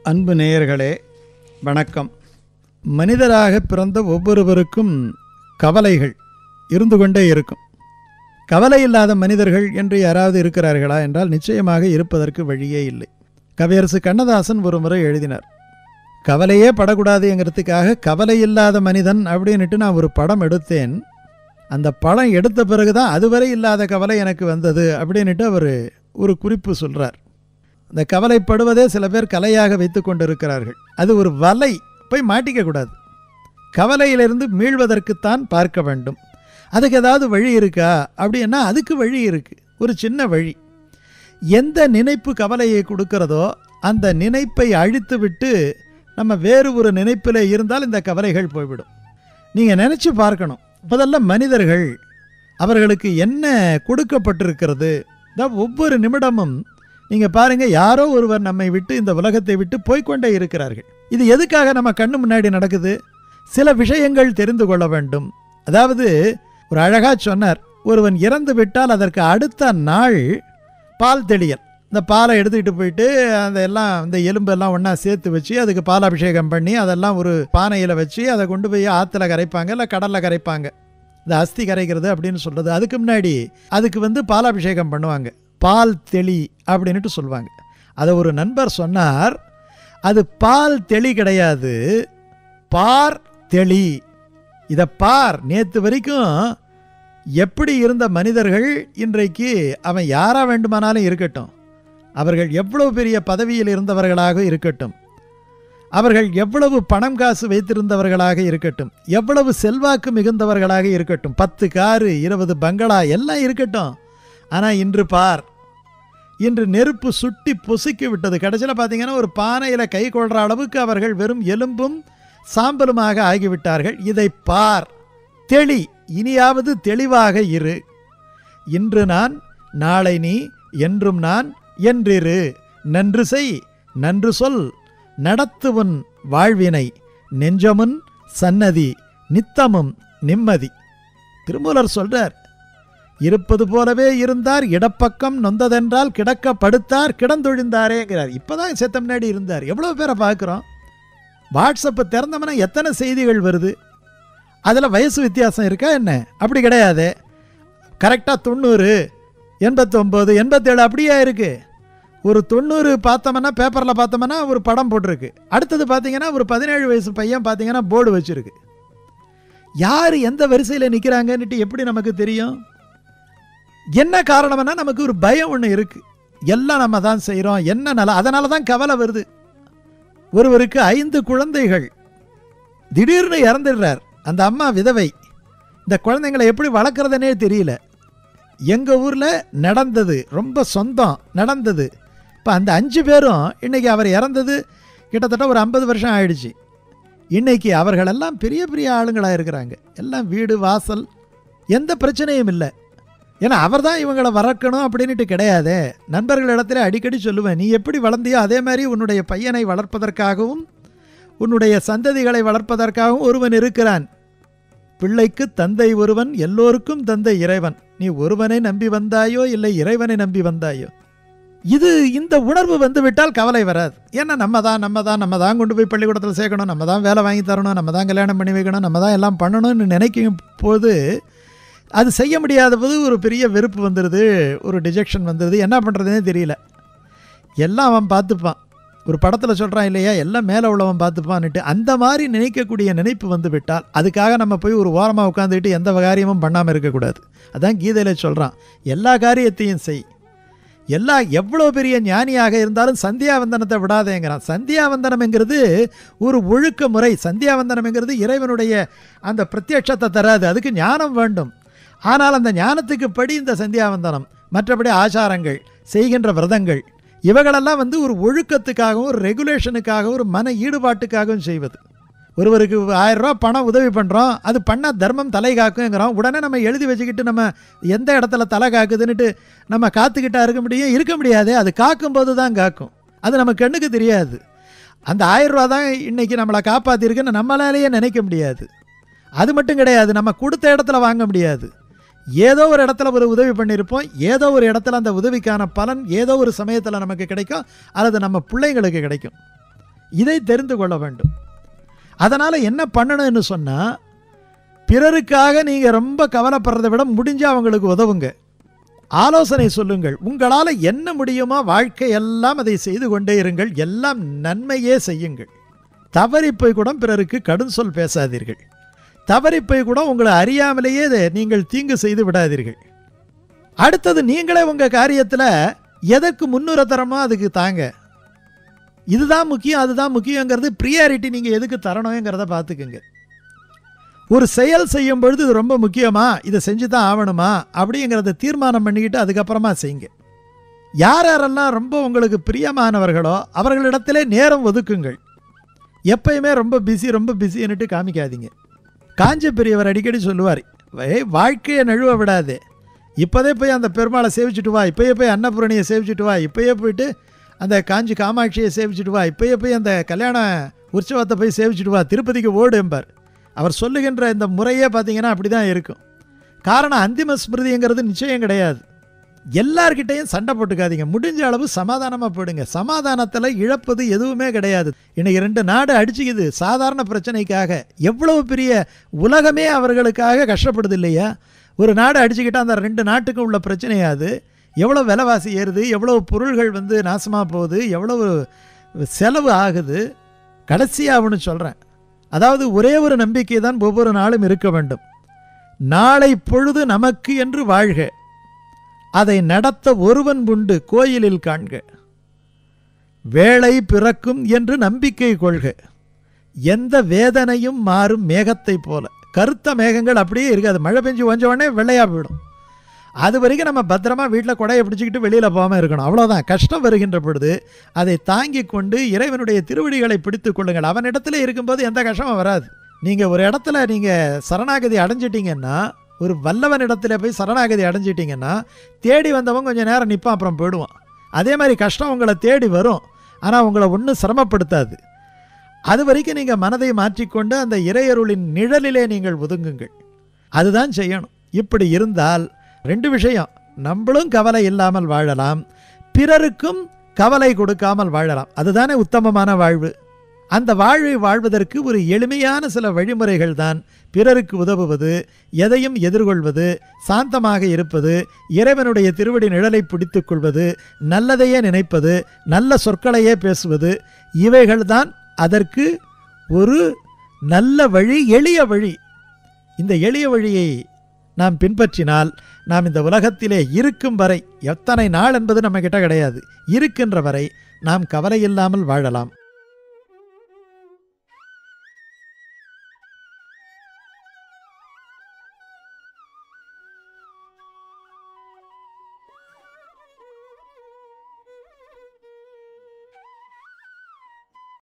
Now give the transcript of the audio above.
அன்பு நேயர்களே வணக்கம் மனிதராக பிறந்த ஒவ்வொருவருக்கும் கவலைகள் இருந்து கொண்டே இருக்கும் கவலை இல்லாத மனிதர்கள் என்று யாராவது இருக்கிறார்களா என்றால் நிச்சயமாக இருப்பதற்கு வழியே இல்லை கவியரசு கண்ணதாசன் ஒரு முறை எழுதினார் கவலையே படக்கூடாதுங்கிறதுக்காக கவலை இல்லாத மனிதன் அப்படின்னுட்டு நான் ஒரு படம் எடுத்தேன் அந்த படம் எடுத்த பிறகு தான் அதுவரை இல்லாத கவலை எனக்கு வந்தது அப்படின்னுட்டு அவர் ஒரு குறிப்பு சொல்கிறார் இந்த கவலைப்படுவதே சில பேர் கலையாக வைத்து கொண்டிருக்கிறார்கள் அது ஒரு வலை போய் மாட்டிக்க கூடாது கவலையிலிருந்து மீள்வதற்குத்தான் பார்க்க வேண்டும் அதுக்கு ஏதாவது வழி இருக்கா அப்படின்னா அதுக்கு வழி இருக்குது ஒரு சின்ன வழி எந்த நினைப்பு கவலையை கொடுக்கிறதோ அந்த நினைப்பை அழித்து விட்டு நம்ம வேறு ஒரு நினைப்பில் இருந்தால் இந்த கவலைகள் போய்விடும் நீங்கள் நினச்சி பார்க்கணும் முதல்ல மனிதர்கள் அவர்களுக்கு என்ன கொடுக்கப்பட்டிருக்கிறது தான் ஒவ்வொரு நிமிடமும் நீங்கள் பாருங்கள் யாரோ ஒருவர் நம்மை விட்டு இந்த உலகத்தை விட்டு போய்க்கொண்டே இருக்கிறார்கள் இது எதுக்காக நம்ம கண்ணு முன்னாடி நடக்குது சில விஷயங்கள் தெரிந்து கொள்ள வேண்டும் அதாவது ஒரு அழகாக சொன்னார் ஒருவன் இறந்து விட்டால் அதற்கு அடுத்த நாள் பால் தெளியல் இந்த பாலை எடுத்துக்கிட்டு போயிட்டு அந்த எல்லாம் இந்த எலும்பெல்லாம் ஒன்றா சேர்த்து வச்சு அதுக்கு பால் அபிஷேகம் பண்ணி அதெல்லாம் ஒரு பானையில் வச்சு அதை கொண்டு போய் ஆற்றுல கரைப்பாங்க இல்லை கடலில் கரைப்பாங்க இந்த அஸ்தி கரைக்கிறது அப்படின்னு சொல்கிறது அதுக்கு முன்னாடி அதுக்கு வந்து பாலாபிஷேகம் பண்ணுவாங்க பால் தெளி அப்படின்ட்டு சொல்லுவாங்க அதை ஒரு நண்பர் சொன்னார் அது பால் தெளி கிடையாது பார் தெளி இதை பார் நேற்று வரைக்கும் எப்படி இருந்த மனிதர்கள் இன்றைக்கு அவன் யாரா வேண்டுமானாலும் இருக்கட்டும் அவர்கள் எவ்வளவு பெரிய பதவியில் இருந்தவர்களாக இருக்கட்டும் அவர்கள் எவ்வளவு பணம் காசு வைத்திருந்தவர்களாக இருக்கட்டும் எவ்வளவு செல்வாக்கு மிகுந்தவர்களாக இருக்கட்டும் பத்து காரு இருபது பங்களா எல்லாம் இருக்கட்டும் ஆனால் இன்று பார் இன்று நெருப்பு சுட்டி பொசுக்கி விட்டது கடைசியில் பார்த்தீங்கன்னா ஒரு பானையில் கை கொள்கிற அளவுக்கு அவர்கள் வெறும் எலும்பும் சாம்பலுமாக ஆகிவிட்டார்கள் இதை பார் தெளி இனியாவது தெளிவாக இரு இன்று நான் நாளை நீ என்றும் நான் என்றிரு நன்று செய் நன்று சொல் நடத்துவன் வாழ்வினை நெஞ்சமுன் சன்னதி நித்தமும் நிம்மதி திருமூலர் சொல்றார் இருப்பது போலவே இருந்தார் இடப்பக்கம் நொந்ததென்றால் கிடக்க படுத்தார் கிடந்தொழிந்தாரேங்கிறார் இப்போதான் செத்த முன்னாடி இருந்தார் எவ்வளோ பேரை பார்க்குறோம் வாட்ஸ்அப்பை திறந்தோம்னா எத்தனை செய்திகள் வருது அதில் வயசு வித்தியாசம் இருக்கா என்ன அப்படி கிடையாது கரெக்டாக தொண்ணூறு எண்பத்தொம்போது எண்பத்தேழு அப்படியே இருக்குது ஒரு தொண்ணூறு பார்த்தோம்னா பேப்பரில் பார்த்தோம்னா ஒரு படம் போட்டிருக்கு அடுத்தது பார்த்தீங்கன்னா ஒரு பதினேழு வயசு பையன் பார்த்தீங்கன்னா போர்டு வச்சுருக்கு யார் எந்த வரிசையில் நிற்கிறாங்கன்னுட்டு எப்படி நமக்கு தெரியும் என்ன காரணம்னா நமக்கு ஒரு பயம் ஒன்று இருக்குது எல்லாம் நம்ம தான் செய்கிறோம் என்ன நல அதனால தான் கவலை வருது ஒருவருக்கு ஐந்து குழந்தைகள் திடீர்னு இறந்துடுறார் அந்த அம்மா விதவை இந்த குழந்தைங்களை எப்படி வளர்க்குறதுனே தெரியல எங்கள் ஊரில் நடந்தது ரொம்ப சொந்தம் நடந்தது இப்போ அந்த அஞ்சு பேரும் இன்றைக்கி அவர் இறந்தது கிட்டத்தட்ட ஒரு ஐம்பது வருஷம் ஆயிடுச்சு இன்றைக்கி அவர்களெல்லாம் பெரிய பெரிய ஆளுங்களாக இருக்கிறாங்க எல்லாம் வீடு வாசல் எந்த பிரச்சனையும் இல்லை ஏன்னா அவர் தான் இவங்களை வளர்க்கணும் அப்படின்ட்டு கிடையாதே நண்பர்களிடத்துல அடிக்கடி சொல்லுவேன் நீ எப்படி வளர்ந்தியோ அதே மாதிரி உன்னுடைய பையனை வளர்ப்பதற்காகவும் உன்னுடைய சந்ததிகளை வளர்ப்பதற்காகவும் ஒருவன் இருக்கிறான் பிள்ளைக்கு தந்தை ஒருவன் எல்லோருக்கும் தந்தை இறைவன் நீ ஒருவனை நம்பி வந்தாயோ இல்லை இறைவனை நம்பி வந்தாயோ இது இந்த உணர்வு வந்து விட்டால் கவலை வராது ஏன்னா நம்ம தான் நம்ம தான் நம்ம தான் கொண்டு போய் பள்ளிக்கூடத்தில் சேர்க்கணும் நம்ம தான் வேலை வாங்கி தரணும் நம்ம தான் கல்யாணம் பண்ணி வைக்கணும் நம்ம தான் எல்லாம் பண்ணணும்னு நினைக்கும் போது அது செய்ய முடியாத போது ஒரு பெரிய வெறுப்பு வந்துடுது ஒரு டிஜெக்ஷன் வந்துடுது என்ன பண்ணுறதுனே தெரியல எல்லாம் அவன் பார்த்துப்பான் ஒரு படத்தில் சொல்கிறான் இல்லையா எல்லாம் மேலே உள்ளவன் பார்த்துப்பான்னுட்டு அந்த மாதிரி நினைக்கக்கூடிய நினைப்பு வந்து விட்டால் அதுக்காக நம்ம போய் ஒரு ஓரமாக உட்காந்துக்கிட்டு எந்த காரியமும் பண்ணாமல் இருக்கக்கூடாது அதான் கீதையில் சொல்கிறான் எல்லா காரியத்தையும் செய் எல்லா எவ்வளோ பெரிய ஞானியாக இருந்தாலும் சந்தியாவந்தனத்தை விடாதேங்கிறான் சந்தியாவந்தனம்ங்கிறது ஒரு ஒழுக்க முறை சந்தியாவந்தனம்ங்கிறது இறைவனுடைய அந்த பிரத்யட்சத்தை தராது அதுக்கு ஞானம் வேண்டும் ஆனால் அந்த ஞானத்துக்கு படி இந்த சந்தியாவந்தனம் மற்றபடி ஆச்சாரங்கள் செய்கின்ற விரதங்கள் இவைகளெல்லாம் வந்து ஒரு ஒழுக்கத்துக்காகவும் ஒரு ரெகுலேஷனுக்காகவும் ஒரு மன ஈடுபாட்டுக்காகவும் செய்வது ஒருவருக்கு ஆயிரம் ரூபா பணம் உதவி பண்ணுறோம் அது பண்ணால் தர்மம் தலை காக்குங்கிறோம் உடனே நம்ம எழுதி வச்சுக்கிட்டு நம்ம எந்த இடத்துல தலை காக்குதுன்னுட்டு நம்ம காத்துக்கிட்டா இருக்க முடியும் இருக்க முடியாது அது காக்கும்போது தான் காக்கும் அது நம்ம கண்ணுக்கு தெரியாது அந்த ஆயிரம் ரூபா தான் இன்றைக்கி நம்மளை காப்பாற்றிருக்குன்னு நம்மளாலேயே நினைக்க முடியாது அது மட்டும் கிடையாது நம்ம கொடுத்த இடத்துல வாங்க முடியாது ஏதோ ஒரு இடத்துல ஒரு உதவி பண்ணியிருப்போம் ஏதோ ஒரு இடத்துல அந்த உதவிக்கான பலன் ஏதோ ஒரு சமயத்தில் நமக்கு கிடைக்கும் அல்லது நம்ம பிள்ளைங்களுக்கு கிடைக்கும் இதை தெரிந்து கொள்ள வேண்டும் அதனால் என்ன பண்ணணும்னு சொன்னால் பிறருக்காக நீங்கள் ரொம்ப கவலைப்படுறதை விட முடிஞ்சா அவங்களுக்கு உதவுங்க ஆலோசனை சொல்லுங்கள் உங்களால் என்ன முடியுமோ வாழ்க்கை எல்லாம் அதை செய்து கொண்டே இருங்கள் எல்லாம் நன்மையே செய்யுங்கள் தவறி போய் கூட பிறருக்கு கடும் சொல் பேசாதீர்கள் தவறி போய் கூட உங்களை அறியாமலேயே இதை நீங்கள் தீங்கு செய்து விடாதீர்கள் அடுத்தது நீங்களே உங்கள் காரியத்தில் எதற்கு முன்னுரை தரமோ அதுக்கு தாங்க இதுதான் முக்கியம் அதுதான் முக்கியங்கிறது ப்ரியாரிட்டி நீங்கள் எதுக்கு தரணுங்கிறத பார்த்துக்குங்க ஒரு செயல் செய்யும் பொழுது இது ரொம்ப முக்கியமா இதை செஞ்சு தான் ஆகணுமா அப்படிங்கிறத தீர்மானம் பண்ணிக்கிட்டு அதுக்கப்புறமா செய்யுங்க யார் யாரெல்லாம் ரொம்ப உங்களுக்கு பிரியமானவர்களோ அவர்களிடத்திலே நேரம் ஒதுக்குங்கள் எப்பயுமே ரொம்ப பிஸி ரொம்ப பிஸின்னுட்டு காமிக்காதீங்க காஞ்ச பெரியவர் அடிக்கடி சொல்லுவார் "ஏய், வாழ்க்கையை நழுவ விடாதே இப்போதே போய் அந்த பெருமாளை சேவிச்சுட்டு வா இப்போயே போய் அன்னபூரணியை சேவிச்சுட்டு வா இப்போயே போயிட்டு அந்த காஞ்சி காமாட்சியை சேவிச்சுட்டு வா இப்போயே போய் அந்த கல்யாண உற்சவத்தை போய் சேவிச்சுட்டு வா திருப்பதிக்கு ஓடு என்பார் அவர் சொல்லுகின்ற இந்த முறையே பார்த்தீங்கன்னா அப்படி தான் இருக்கும் காரணம் அந்திம ஸ்மிருதிங்கிறது நிச்சயம் கிடையாது எல்லார்கிட்டையும் சண்டை போட்டுக்காதீங்க முடிஞ்ச அளவு சமாதானமாக போயிடுங்க சமாதானத்தில் இழப்பது எதுவுமே கிடையாது இன்னைக்கு ரெண்டு நாடு அடிச்சுக்குது சாதாரண பிரச்சனைக்காக எவ்வளவு பெரிய உலகமே அவர்களுக்காக கஷ்டப்படுது இல்லையா ஒரு நாடு அடிச்சுக்கிட்டா அந்த ரெண்டு நாட்டுக்கும் உள்ள பிரச்சனையாது எவ்வளோ விலைவாசி ஏறுது எவ்வளோ பொருள்கள் வந்து நாசமாக போகுது எவ்வளவு செலவு ஆகுது கடைசியாக அவனு சொல்கிறேன் அதாவது ஒரே ஒரு நம்பிக்கை தான் ஒவ்வொரு நாளும் இருக்க வேண்டும் நாளை பொழுது நமக்கு என்று வாழ்க அதை நடத்த ஒருவன் உண்டு கோயிலில் காண்க வேளை பிறக்கும் என்று நம்பிக்கை கொள்க எந்த வேதனையும் மாறும் மேகத்தைப் போல கருத்த மேகங்கள் அப்படியே இருக்காது மழை பெஞ்சு கொஞ்ச உடனே வெள்ளையாக போயிடும் அது வரைக்கும் நம்ம பத்திரமா வீட்டில் கொடையை பிடிச்சிக்கிட்டு வெளியில் போகாமல் இருக்கணும் அவ்வளோதான் கஷ்டம் வருகின்ற பொழுது அதை தாங்கி கொண்டு இறைவனுடைய திருவடிகளை பிடித்து கொள்ளுங்கள் அவனிடத்துல இருக்கும்போது எந்த கஷ்டமும் வராது நீங்கள் ஒரு இடத்துல நீங்கள் சரணாகதி அடைஞ்சிட்டீங்கன்னா ஒரு வல்லவன் இடத்துல போய் சரணாகதி அடைஞ்சிட்டிங்கன்னா தேடி வந்தவன் கொஞ்சம் நேரம் நிற்பான் அப்புறம் போயிடுவான் அதே மாதிரி கஷ்டம் உங்களை தேடி வரும் ஆனால் உங்களை ஒன்றும் சிரமப்படுத்தாது அது வரைக்கும் நீங்கள் மனதை மாற்றிக்கொண்டு அந்த இறையருளின் நிழலிலே நீங்கள் ஒதுங்குங்கள் அதுதான் செய்யணும் இப்படி இருந்தால் ரெண்டு விஷயம் நம்மளும் கவலை இல்லாமல் வாழலாம் பிறருக்கும் கவலை கொடுக்காமல் வாழலாம் அதுதானே உத்தமமான வாழ்வு அந்த வாழ்வை வாழ்வதற்கு ஒரு எளிமையான சில வழிமுறைகள் தான் பிறருக்கு உதவுவது எதையும் எதிர்கொள்வது சாந்தமாக இருப்பது இறைவனுடைய திருவடி நிழலை பிடித்துக் கொள்வது நல்லதையே நினைப்பது நல்ல சொற்களையே பேசுவது இவைகள்தான் அதற்கு ஒரு நல்ல வழி எளிய வழி இந்த எளிய வழியை நாம் பின்பற்றினால் நாம் இந்த உலகத்திலே இருக்கும் வரை எத்தனை நாள் என்பது நம்ம கிட்ட கிடையாது இருக்கின்ற வரை நாம் கவலை இல்லாமல் வாழலாம்